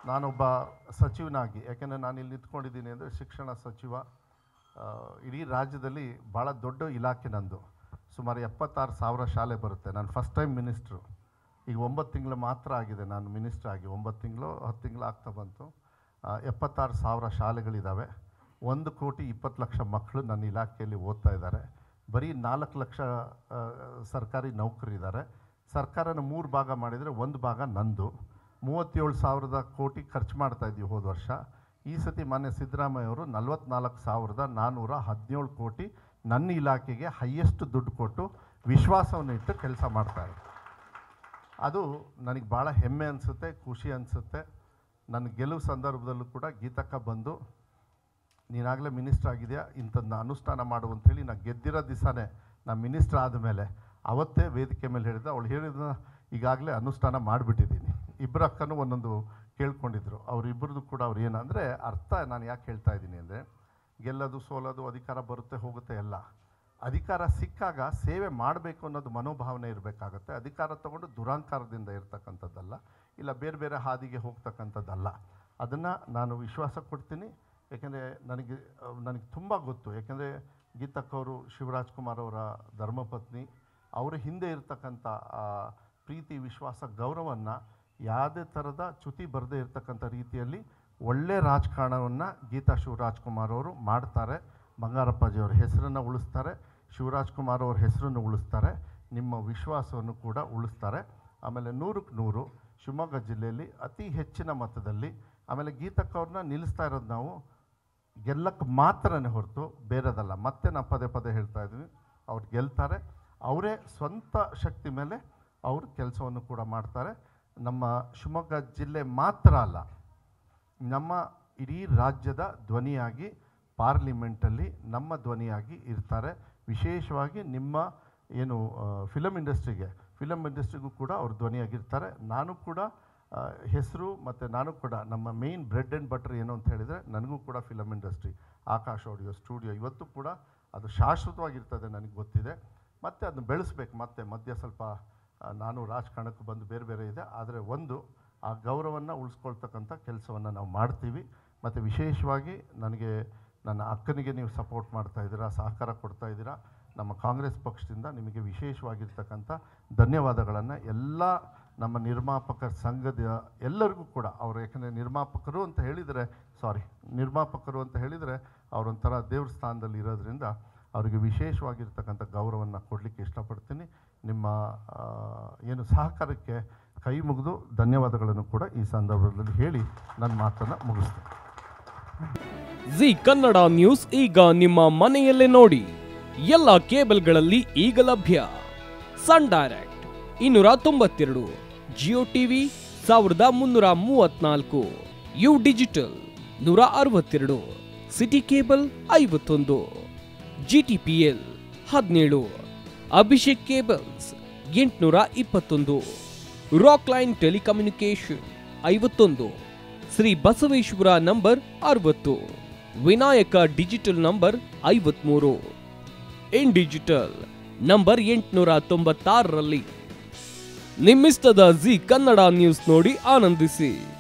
ನಾನೊಬ್ಬ ಸಚಿವನಾಗಿ ಯಾಕೆಂದರೆ ನಾನು ಇಲ್ಲಿ ನಿಂತ್ಕೊಂಡಿದ್ದೀನಿ ಅಂದರೆ ಶಿಕ್ಷಣ ಸಚಿವ ಆ, ಇಡೀ ರಾಜ್ಯದಲ್ಲಿ ಭಾಳ ದೊಡ್ಡ ಇಲಾಖೆ ನಂದು ಸುಮಾರು ಎಪ್ಪತ್ತಾರು ಸಾವಿರ ಶಾಲೆ ಬರುತ್ತೆ ನಾನು ಫಸ್ಟ್ ಟೈಮ್ ಮಿನಿಸ್ಟ್ರು ಈಗ ಒಂಬತ್ತು ತಿಂಗಳು ಮಾತ್ರ ಆಗಿದೆ ನಾನು ಮಿನಿಸ್ಟ್ರ್ ಆಗಿ ಒಂಬತ್ತು ತಿಂಗಳು ಹತ್ತು ತಿಂಗಳು ಆಗ್ತಾ ಬಂತು ಆ, ಎಪ್ಪತ್ತಾರು ಸಾವಿರ ಶಾಲೆಗಳಿದ್ದಾವೆ ಒಂದು ಕೋಟಿ ಇಪ್ಪತ್ತು ಲಕ್ಷ ಮಕ್ಕಳು ನನ್ನ ಇಲಾಖೆಯಲ್ಲಿ ಓದ್ತಾ ಇದ್ದಾರೆ ಬರೀ ನಾಲ್ಕು ಲಕ್ಷ ಆ, ಸರ್ಕಾರಿ ನೌಕರಿದ್ದಾರೆ ಸರ್ಕಾರನ ಮೂರು ಭಾಗ ಮಾಡಿದರೆ ಒಂದು ಭಾಗ ನಂದು ಮೂವತ್ತೇಳು ಸಾವಿರದ ಕೋಟಿ ಖರ್ಚು ಮಾಡ್ತಾ ಇದ್ದೀವಿ ಹೋದ ವರ್ಷ ಈ ಸತಿ ಮಾನ್ಯ ಸಿದ್ದರಾಮಯ್ಯ ಅವರು ನಲವತ್ನಾಲ್ಕು ಸಾವಿರದ ನಾನ್ನೂರ ಹದಿನೇಳು ಕೋಟಿ ನನ್ನ ಇಲಾಖೆಗೆ ಹೈಯೆಸ್ಟ್ ದುಡ್ಡು ಕೊಟ್ಟು ವಿಶ್ವಾಸವನ್ನು ಇಟ್ಟು ಕೆಲಸ ಮಾಡ್ತಾರೆ ಅದು ನನಗೆ ಭಾಳ ಹೆಮ್ಮೆ ಅನಿಸುತ್ತೆ ಖುಷಿ ಅನಿಸುತ್ತೆ ನನ್ನ ಗೆಲುವು ಸಂದರ್ಭದಲ್ಲೂ ಕೂಡ ಗೀತಕ್ಕ ಬಂದು ನೀನಾಗಲೇ ಮಿನಿಸ್ಟರ್ ಆಗಿದೆಯಾ ಇಂಥದ್ದನ್ನ ಅನುಷ್ಠಾನ ಮಾಡು ಅಂತೇಳಿ ನಾನು ಗೆದ್ದಿರೋ ದಿವಸನೇ ನಾನು ಮಿನಿಸ್ಟರ್ ಆದಮೇಲೆ ಅವತ್ತೇ ವೇದಿಕೆ ಮೇಲೆ ಹೇಳಿದ ಅವಳು ಹೇಳಿದ ಈಗಾಗಲೇ ಅನುಷ್ಠಾನ ಮಾಡಿಬಿಟ್ಟಿದ್ದೀನಿ ಇಬ್ಬರ ಅಕ್ಕನೂ ಒಂದೊಂದು ಕೇಳ್ಕೊಂಡಿದ್ರು ಅವರಿಬ್ಬರದು ಕೂಡ ಅವ್ರು ಏನಂದರೆ ಅರ್ಥ ನಾನು ಯಾಕೆ ಹೇಳ್ತಾ ಇದ್ದೀನಿ ಅಂದರೆ ಗೆಲ್ಲೋದು ಸೋಲೋದು ಅಧಿಕಾರ ಬರುತ್ತೆ ಹೋಗುತ್ತೆ ಎಲ್ಲ ಅಧಿಕಾರ ಸಿಕ್ಕಾಗ ಸೇವೆ ಮಾಡಬೇಕು ಅನ್ನೋದು ಮನೋಭಾವನೆ ಇರಬೇಕಾಗತ್ತೆ ಅಧಿಕಾರ ತಗೊಂಡು ದುರಾಂಕಾರದಿಂದ ಇರ್ತಕ್ಕಂಥದ್ದಲ್ಲ ಇಲ್ಲ ಬೇರೆ ಬೇರೆ ಹಾದಿಗೆ ಹೋಗ್ತಕ್ಕಂಥದ್ದಲ್ಲ ಅದನ್ನು ನಾನು ವಿಶ್ವಾಸ ಕೊಡ್ತೀನಿ ಯಾಕೆಂದರೆ ನನಗೆ ಅಹ್, ನನಗೆ ತುಂಬ ಗೊತ್ತು ಯಾಕೆಂದರೆ ಗೀತಕ್ಕವರು ಶಿವರಾಜ್ ಕುಮಾರ್ ಅವರ ಧರ್ಮಪತ್ನಿ ಅವರ ಹಿಂದೆ ಇರ್ತಕ್ಕಂಥ ಆ ಪ್ರೀತಿ ವಿಶ್ವಾಸ ಗೌರವವನ್ನು ಯಾವುದೇ ಥರದ ಚ್ಯುತಿ ಬರದೇ ಇರತಕ್ಕಂಥ ರೀತಿಯಲ್ಲಿ ಒಳ್ಳೆ ರಾಜಕಾರಣವನ್ನು ಗೀತಾ ಶಿವರಾಜ್ ಕುಮಾರ್ ಅವರು ಮಾಡ್ತಾರೆ ಬಂಗಾರಪ್ಪಾಜಿಯವರ ಹೆಸರನ್ನು ಉಳಿಸ್ತಾರೆ ಶಿವರಾಜ್ ಕುಮಾರ್ ಅವ್ರ ಹೆಸರನ್ನು ಉಳಿಸ್ತಾರೆ ನಿಮ್ಮ ವಿಶ್ವಾಸವನ್ನು ಕೂಡ ಉಳಿಸ್ತಾರೆ ಆಮೇಲೆ ನೂರಕ್ಕೆ ನೂರು ಶಿವಮೊಗ್ಗ ಜಿಲ್ಲೆಯಲ್ಲಿ ಅತಿ ಹೆಚ್ಚಿನ ಮತದಲ್ಲಿ ಆಮೇಲೆ ಗೀತಕ್ಕವ್ರನ್ನ ನಿಲ್ಲಿಸ್ತಾ ಇರೋದು ನಾವು ಗೆಲ್ಲಕ್ಕೆ ಮಾತ್ರನೇ ಹೊರತು ಬೇರೆದಲ್ಲ ಮತ್ತೆ ನಾನು ಪದೇ ಪದೇ ಹೇಳ್ತಾ ಇದ್ದೀನಿ ಅವ್ರು ಗೆಲ್ತಾರೆ ಅವರೇ ಸ್ವಂತ ಶಕ್ತಿ ಮೇಲೆ ಅವರು ಕೆಲಸವನ್ನು ಕೂಡ ಮಾಡ್ತಾರೆ ನಮ್ಮ ಶಿವಮೊಗ್ಗ ಜಿಲ್ಲೆ ಮಾತ್ರ ಅಲ್ಲ ನಮ್ಮ ಇಡೀ ರಾಜ್ಯದ ಧ್ವನಿಯಾಗಿ ಪಾರ್ಲಿಮೆಂಟಲ್ಲಿ ನಮ್ಮ ಧ್ವನಿಯಾಗಿ ಇರ್ತಾರೆ ವಿಶೇಷವಾಗಿ ನಿಮ್ಮ ಏನು ಫಿಲಮ್ ಇಂಡಸ್ಟ್ರಿಗೆ ಫಿಲಮ್ ಇಂಡಸ್ಟ್ರಿಗೂ ಕೂಡ ಅವ್ರು ಧ್ವನಿಯಾಗಿರ್ತಾರೆ ನಾನು ಕೂಡ ಹೆಸರು ಮತ್ತು ನಾನು ಕೂಡ ನಮ್ಮ ಮೇಯ್ನ್ ಬ್ರೆಡ್ ಆ್ಯಂಡ್ ಬಟರ್ ಏನು ಅಂತ ಹೇಳಿದರೆ ನನಗೂ ಕೂಡ film industry Akash audio studio ಇವತ್ತು ಕೂಡ ಅದು ಶಾಶ್ವತವಾಗಿರ್ತದೆ ನನಗೆ ಗೊತ್ತಿದೆ ಮತ್ತು ಅದನ್ನ ಬೆಳೆಸ್ಬೇಕು ಮತ್ತೆ ಮಧ್ಯ ಸ್ವಲ್ಪ ಆ, ನಾನು ರಾಜಕಾರಣಕ್ಕೆ ಬಂದು ಬೇರೆ ಬೇರೆ ಇದೆ ಆದರೆ ಒಂದು ಆ ಗೌರವವನ್ನು ಉಳಿಸ್ಕೊಳ್ತಕ್ಕಂಥ ಕೆಲಸವನ್ನು ನಾವು ಮಾಡ್ತೀವಿ ಮತ್ತು ವಿಶೇಷವಾಗಿ ನನಗೆ ನನ್ನ ಅಕ್ಕನಿಗೆ ನೀವು ಸಪೋರ್ಟ್ ಮಾಡ್ತಾ ಇದ್ದೀರಾ ಸಹಕಾರ ಕೊಡ್ತಾ ಇದ್ದೀರಾ ನಮ್ಮ ಕಾಂಗ್ರೆಸ್ ಪಕ್ಷದಿಂದ ನಿಮಗೆ ವಿಶೇಷವಾಗಿರ್ತಕ್ಕಂಥ ಧನ್ಯವಾದಗಳನ್ನು ಎಲ್ಲ ನಮ್ಮ ನಿರ್ಮಾಪಕರ ಸಂಘದ ಎಲ್ಲರಿಗೂ ಕೂಡ ಅವರು ಯಾಕಂದರೆ ನಿರ್ಮಾಪಕರು ಅಂತ ಹೇಳಿದರೆ ಸಾರಿ ನಿರ್ಮಾಪಕರು ಅಂತ ಹೇಳಿದರೆ ಅವರೊಂಥರ ದೇವ್ರ ಸ್ಥಾನದಲ್ಲಿ ಇರೋದ್ರಿಂದ ಅವರಿಗೆ ವಿಶೇಷವಾಗಿರ್ತಕ್ಕಂಥ ಗೌರವವನ್ನು ಕೊಡಲಿಕ್ಕೆ ಇಷ್ಟಪಡ್ತೀನಿ ನಿಮ್ಮ ಆ, ಏನು ಸಹಕಾರಕ್ಕೆ ಕೈ ಮುಗಿದು ಧನ್ಯವಾದಗಳನ್ನು ಕೂಡ ಈ ಸಂದರ್ಭದಲ್ಲಿ ಹೇಳಿ ನನ್ನ ಮಾತನ್ನು ಮುಗಿಸ್ತೇನೆ ಜಿ ಕನ್ನಡ ನ್ಯೂಸ್ ಈಗ ನಿಮ್ಮ ಮನೆಯಲ್ಲೇ ನೋಡಿ ಎಲ್ಲ ಕೇಬಲ್ಗಳಲ್ಲಿ ಈಗ ಲಭ್ಯ ಸನ್ ಡೈರೆಕ್ಟ್ ಇನ್ನೂರ ತೊಂಬತ್ತೆರಡು ಜಿಯೋ ಟಿವಿ ಸಾವಿರದ ಮುನ್ನೂರ ಮೂವತ್ನಾಲ್ಕು ಯು ಡಿಜಿಟಲ್ ನೂರ ಅರವತ್ತೆರಡು ಸಿಟಿ ಕೇಬಲ್ ಐವತ್ತೊಂದು ಜಿಟಿಪಿಎಲ್ ಹದಿನೇಳು ಅಭಿಷೇಕ್ ಕೇಬಲ್ಸ್ ಎಂಟುನೂರ ಇಪ್ಪತ್ತೊಂದು ರಾಕ್ ಲೈನ್ ಟೆಲಿಕಮ್ಯುನಿಕೇಶನ್ ಐವತ್ತೊಂದು ಶ್ರೀ ಬಸವೇಶ್ವರ ನಂಬರ್ ಅರವತ್ತು ವಿನಾಯಕ ಡಿಜಿಟಲ್ ನಂಬರ್ ಐವತ್ಮೂರು ಇನ್ ಡಿಜಿಟಲ್ ನಂಬರ್ ಎಂಟುನೂರ ತೊಂಬತ್ತಾರರಲ್ಲಿ ನಿಮ್ಮಿಸ್ತದ ಜಿ ಕನ್ನಡ ನ್ಯೂಸ್ ನೋಡಿ ಆನಂದಿಸಿ